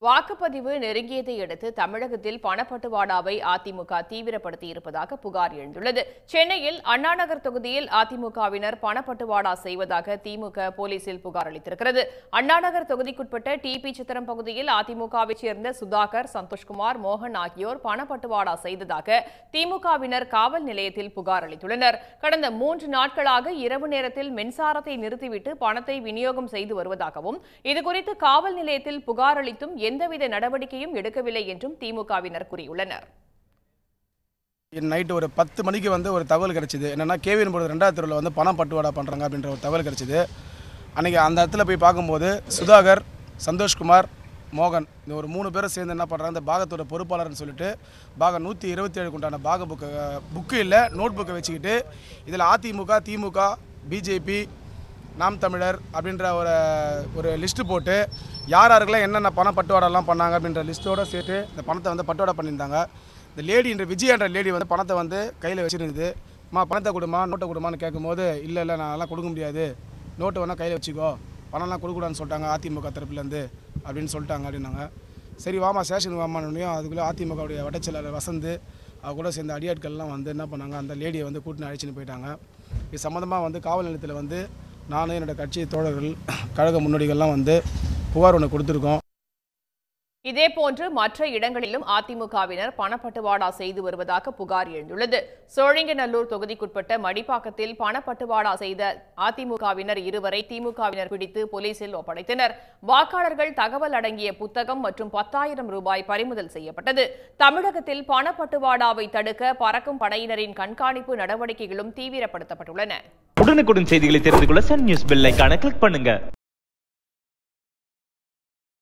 வாக்குப்பதிவு நெருங்கியதை அடுத்து தமிழகத்தில் பணப்பட்டுவாடாவை அதிமுக தீவிரப்படுத்தியிருப்பதாக புகார் எழுந்துள்ளது சென்னையில் அண்ணாநகர் தொகுதியில் அதிமுகவினர் பணப்பட்டுவாடா செய்வதாக திமுக போலீசில் புகார் அளித்திருக்கிறது அண்ணாநகர் தொகுதிக்குட்பட்ட டிபி சித்திரம் பகுதியில் அதிமுகவைச் சேர்ந்த சுதாகர் சந்தோஷ்குமார் மோகன் ஆகியோர் பணப்பட்டுவாடா செய்ததாக திமுகவினர் காவல் நிலையத்தில் புகார் அளித்துள்ளனர் கடந்த மூன்று நாட்களாக இரவு நேரத்தில் மின்சாரத்தை நிறுத்திவிட்டு பணத்தை விநியோகம் செய்து வருவதாகவும் இதுகுறித்து காவல் நிலையத்தில் புகார் அளித்தும் எந்தவித நடவடிக்கையும் எடுக்கவில்லை என்றும் திமுகவினர் கூறியுள்ளனர் நைட்டு ஒரு பத்து மணிக்கு வந்து ஒரு தகவல் கிடச்சிது என்னென்னா கேவின் போர்டு ரெண்டாவது தெருவில் வந்து பணம் பட்டுவாடா பண்ணுறாங்க அப்படின்ற ஒரு தகவல் கிடச்சிது அன்றைக்கி அந்த இடத்துல போய் பார்க்கும்போது சுதாகர் சந்தோஷ்குமார் மோகன் இந்த ஒரு மூணு பேரும் சேர்ந்து என்ன பண்ணுறாங்க இந்த பாகத்தோட பொறுப்பாளர்னு சொல்லிட்டு பாகம் நூற்றி இருபத்தி ஏழுக்கு உண்டான பாக புக்கு புக்கு இல்லை நோட் புக்கை வச்சுக்கிட்டு இதில் அதிமுக திமுக பிஜேபி நாம் தமிழர் அப்படின்ற ஒரு ஒரு லிஸ்ட்டு போட்டு யார் யாருக்கெல்லாம் என்னென்ன பணம் பட்டுவாடெல்லாம் பண்ணாங்க அப்படின்ற லிஸ்ட்டோடு சேர்த்து இந்த பணத்தை வந்து பட்டுவாடா பண்ணியிருந்தாங்க இந்த லேடின்ற விஜயன்ற லேடி வந்து பணத்தை வந்து கையில் வச்சுருந்தது அம்மா பணத்தை கொடுமா நோட்டை கொடுமான்னு கேட்கும்போது இல்லை இல்லை நான் அதெல்லாம் கொடுக்க முடியாது நோட்டு வேணால் கையில் வச்சுக்கோ பணம்லாம் கொடுக்கூடாதுன்னு சொல்லிட்டாங்க அதிமுக தரப்புலேருந்து அப்படின்னு சொல்லிட்டாங்க அப்படின்னாங்க சரி வாமா ஸ்டேஷன் வாமான்னு அதுக்குள்ளே அதிமுகவுடைய வட்டச்செயலாளர் வசந்து அவ கூட சேர்ந்த அடியாட்கள்லாம் வந்து என்ன பண்ணாங்க அந்த லேடியை வந்து கூட்டின்னு அழைச்சின்னு போயிட்டாங்க இது சம்மந்தமாக வந்து காவல் நிலையத்தில் வந்து நானும் என்னோட கட்சி தோழர்கள் கழக முன்னோடிகள்லாம் வந்து புகார் ஒன்று கொடுத்துருக்கோம் இதேபோன்று மற்ற இடங்களிலும் அதிமுகவினர் பணப்பட்டுவாடா செய்து வருவதாக புகார் எழுந்துள்ளது சோழிங்கநல்லூர் தொகுதிக்குட்பட்ட மடிப்பாக்கத்தில் பணப்பட்டுவாடா செய்த அதிமுகவினர் இருவரை திமுகவினர் பிடித்து போலீசில் ஒப்படைத்தனர் வாக்காளர்கள் தகவல் அடங்கிய புத்தகம் மற்றும் பத்தாயிரம் ரூபாய் பறிமுதல் செய்யப்பட்டது தமிழகத்தில் பணப்பட்டுவாடாவை தடுக்க பறக்கும் படையினரின் கண்காணிப்பு நடவடிக்கைகளும் தீவிரப்படுத்தப்பட்டுள்ளன உடனுக்குடன் செய்திகளை தெரிந்து கொள்ள சன் நியூஸ் பெல் ஐகானை கிளிக் பண்ணுங்க